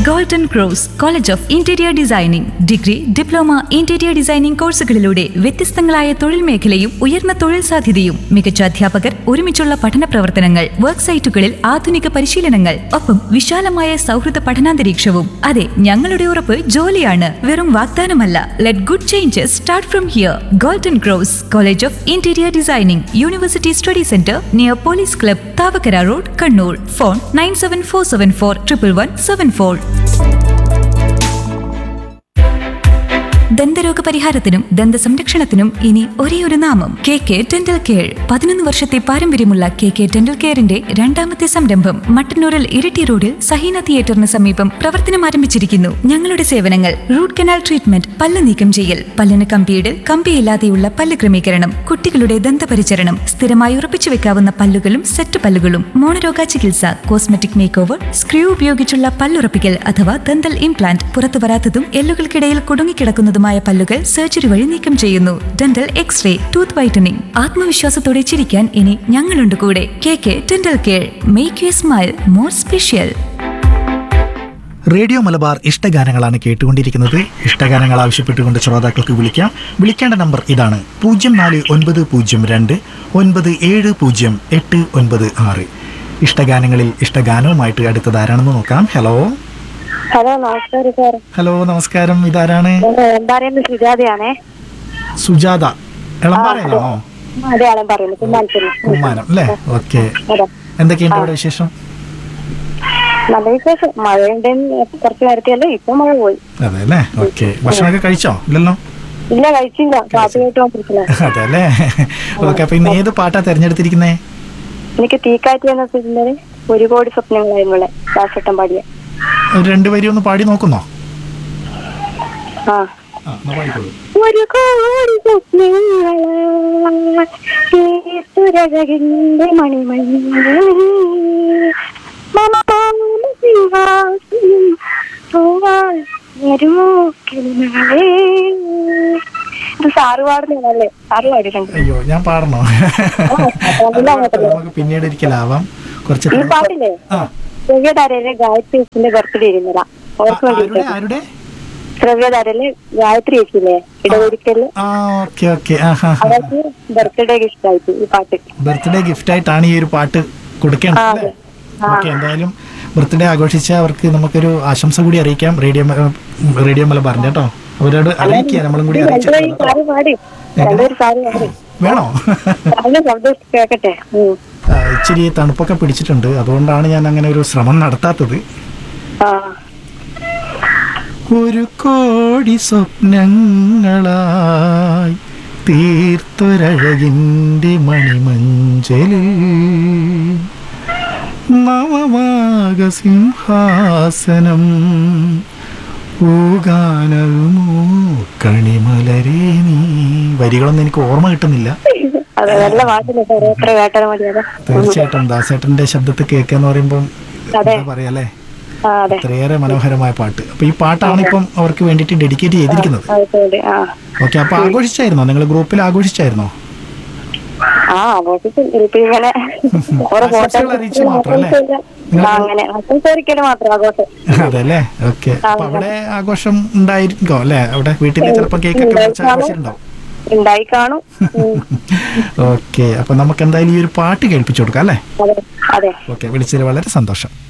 Golden cross college of interior designing degree diploma interior designing കോഴ്സുകളിലൂടെ വ്യത്യസ്തങ്ങളായ തൊഴിൽ മേഖലയും ഉയർന്ന തൊഴിൽ സാധ്യതയും മികച്ച അധ്യാപകർ ഒരുമിച്ചുള്ള പഠന പ്രവർത്തനങ്ങൾ വർക്ക് സൈറ്റുകളിൽ ആധുനിക പരിശീലനങ്ങൾ ഒപ്പം വിശാലമായ സൗഹൃദ പഠനാന്തരീക്ഷവും അതെ ഞങ്ങളുടെ ഉറപ്പ് ജോലിയാണ് വെറും വാഗ്ദാനമല്ല let good changes start from here golden cross college of interior designing university study centre near police club Thavakkara road Kannur phone nine seven four seven four triple one seven four ദന്തരോഗ പരിഹാരത്തിനും ദന്ത സംരക്ഷണത്തിനും ഇനി ഒരേ ഒരു നാമം കെ കെ ഡെന്റൽ കെയർ പതിനൊന്ന് വർഷത്തെ പാരമ്പര്യമുള്ള കെ കെ ഡെന്റൽ കെയറിന്റെ രണ്ടാമത്തെ സംരംഭം മട്ടന്നൂരിൽ ഇരിട്ടി റോഡിൽ സഹീന തിയേറ്ററിന് സമീപം പ്രവർത്തനം ആരംഭിച്ചിരിക്കുന്നു ഞങ്ങളുടെ സേവനങ്ങൾ റൂട്ട് കനാൽ ട്രീറ്റ്മെന്റ് പല്ല് നീക്കം ചെയ്യൽ പല്ലിന് കമ്പിയിടൽ കമ്പിയില്ലാതെയുള്ള പല്ല് ക്രമീകരണം കുട്ടികളുടെ ദന്തപരിചരണം സ്ഥിരമായി ഉറപ്പിച്ചു വെക്കാവുന്ന പല്ലുകളും സെറ്റ് പല്ലുകളും മോണരോഗ ചികിത്സ കോസ്മെറ്റിക് മേക്ക് ഓവർ സ്ക്രൂ ഉപയോഗിച്ചുള്ള പല്ലുറപ്പിക്കൽ അഥവാ ദന്തൽ ഇംപ്ലാന്റ് പുറത്തു വരാത്തതും എല്ലുകൾക്കിടയിൽ കുടുങ്ങിക്കിടക്കുന്നതുമായ പല്ലുകൾ സർജറി വഴി നീക്കം ചെയ്യുന്നു ഡെന്റൽ എക്സ്റേ ടൂത്ത് വൈറ്റനിങ് ആത്മവിശ്വാസത്തോടെ ചിരിക്കാൻ ഇനി ഞങ്ങളുണ്ട് കൂടെ K K dental care make you smile more special radio Malabar ഇഷ്ടഗാനങ്ങളാണ് കേട്ടുകൊണ്ടിരിക്കുന്നത് ഇഷ്ടഗാനങ്ങൾ ആവശ്യപ്പെട്ടുകൊണ്ട് ശ്രോതാക്കൾക്ക് വിളിക്കാം വിളിക്കേണ്ട നമ്പർ ഇതാണ് പൂജ്യം നാല് ഒൻപത് പൂജ്യം രണ്ട് ഒൻപത് ഏഴ് പൂജ്യം എട്ട് ഒൻപത് ആറ് ഇഷ്ടഗാനങ്ങളിൽ ഇഷ്ടഗാനവുമായിട്ട് അടുത്തത് ആരാണെന്ന് നോക്കാം ഹലോ ഹലോ നമസ്കാരം സാർ ഹലോ നമസ്കാരം ഇതാരാണ് പറയുന്നത് സുജാതയാണേ സുജാത എളമ്പാറയാണോ അതെയാണ് പറയുന്നത് കുമ്മാനത്തിന് കുമ്മാനം അല്ലേ ഓക്കെ അതെ എന്തൊക്കെയുണ്ട് അവിടെ വിശേഷം നല്ല വിശേഷം മഴയുണ്ടെന്ന് കുറച്ച് നേരത്തെയല്ലേ ഇപ്പൊ മഴ പോയി അതെ അല്ലേ ഓക്കെ ഭക്ഷണമൊക്കെ കഴിച്ചോ ഇല്ലല്ലോ ഇല്ല കഴിച്ചില്ല കാപ്പി കേട്ടോണ്ടിരിക്കുന്നത് അതെ അല്ലേ ഓക്കെ അപ്പൊ ഇന്ന് ഏത് പാട്ടാ തെരഞ്ഞെടുത്തിരിക്കുന്നേ എനിക്ക് തീക്കാറ്റ് എന്ന സിനിമയിൽ ഒരു കോടി സ്വപ്നങ്ങളായിരുന്നു ദാസട്ടം പാടിയ രണ്ടുപേരും ഒന്ന് പാടി നോക്കുന്നോ ആ ആ, എന്നാ പാടിക്കോളൂ. ഒരു കോടി സ്വപ്നങ്ങളാഴകിന്റെ മണിമണി ഇത് സാറ് പാടുന്നതല്ലേ സാറ് പാടിയിട്ടുണ്ട് അയ്യോ ഞാൻ പാടണോ അതല്ല അങ്ങോട്ടല്ലേ. നമുക്ക് പിന്നീട് ഒരിക്കലാവാം കുറച്ച് ഈ പാട്ടില്ലേ ആ ശ്രവ്യധാരയിലെ ഗായത്രി ചേച്ചിന്റെ ബർത്ത്ഡേ ഇരുന്നതാ അവർക്ക് ആരുടെ വേണ്ടിട്ട് ആരുടെ ശ്രവ്യധാരയിലെ ഗായത്രി ചേച്ചില്ലേ ഇടപെടിക്കല് ആ ഓക്കെ ഓക്കെ ആ ഹാ അവർക്ക് ബർത്ത്ഡേ ഗിഫ്റ്റ് ആയിട്ട് ഈ പാട്ട് ബർത്ത്ഡേ ഗിഫ്റ്റ് ആയിട്ടാണ് ഈ ഒരു പാട്ട് കൊടുക്കേണ്ടത് ആ, അല്ലേ ആ. ഓക്കെ എന്തായാലും ബർത്ത്ഡേ ആഘോഷിച്ച അവർക്ക് നമുക്കൊരു ആശംസ കൂടി അറിയിക്കാം റേഡിയോ മ- റേഡിയോ മലബാറിന്റെ കേട്ടോ അവരോട് അറിയിക്കുക നമ്മളും കൂടി രണ്ടുപേരും അറിയിച്ചിട്ടുണ്ട് സാറ് പാടി രണ്ടുപേരും സാറ് പാടി വേണോ സാറിന്റെ ശബ്ദം കേക്കട്ടെ ഉം. ആ, ഇച്ചിരി തണുപ്പൊക്കെ പിടിച്ചിട്ടുണ്ട് അതുകൊണ്ടാണ് ഞാൻ അങ്ങനെ ഒരു ശ്രമം നടത്താത്തത് ആ ഒരു കോടി സ്വപ്നങ്ങളായി തീർത്തൊരഴകിൻ്റെ മണിമഞ്ചലിൽ നവമാക സിംഹാസനം പൂഗാനവുമോ കണിമലരേ നീ വരികളൊന്നും എനിക്ക് ഓർമ്മ കിട്ടുന്നില്ല അതെ നല്ല പാട്ടില്ല സാറേ എത്ര കേട്ടാലും മതി അതെ തീർച്ചയായിട്ടും ദാസേട്ടന്റെ ശബ്ദത്തിൽ കേൾക്കുക എന്ന് പറയുമ്പോൾ അതെ. എന്താ പറയാ ആ അതെ അത്രയേറെ മനോഹരമായ പാട്ട് അപ്പൊ ഈ പാട്ടാണ് ഇപ്പം അവർക്ക് വേണ്ടിയിട്ട് ഡെഡിക്കേറ്റ് ചെയ്തിരിക്കുന്നത് അതെ ആ ഓക്കെ അപ്പൊ ആഘോഷിച്ചായിരുന്നോ നിങ്ങൾ ഗ്രൂപ്പിൽ ആഘോഷിച്ചായിരുന്നോ ആ ആഘോഷിച്ചു ഇപ്പൊ ഇങ്ങനെ ഓരോ ഫോട്ടോ ആശംസകൾ അറിയിച്ചു മാത്രമല്ലേ? ആ അങ്ങനെ ആശംസരിക്കല് മാത്രം ആഘോഷം അതെ അല്ലേ ഓക്കെ അപ്പൊ അവിടെ ആഘോഷം ഉണ്ടായിരിക്കോ അല്ലേ അവിടെ വീട്ടിൽ ചിലപ്പോൾ കേക്ക് ഒക്കെ മുറിച്ച് ആഘോഷിച്ചിട്ടുണ്ടാവും ഉണ്ടായി കാണും ഉം. ഓക്കെ അപ്പൊ നമുക്ക് എന്തായാലും ഈ ഒരു പാട്ട് കേൾപ്പിച്ചു കൊടുക്കാം അല്ലേ അതെ അതെ ഓക്കെ വിളിച്ചതിൽ വളരെ സന്തോഷം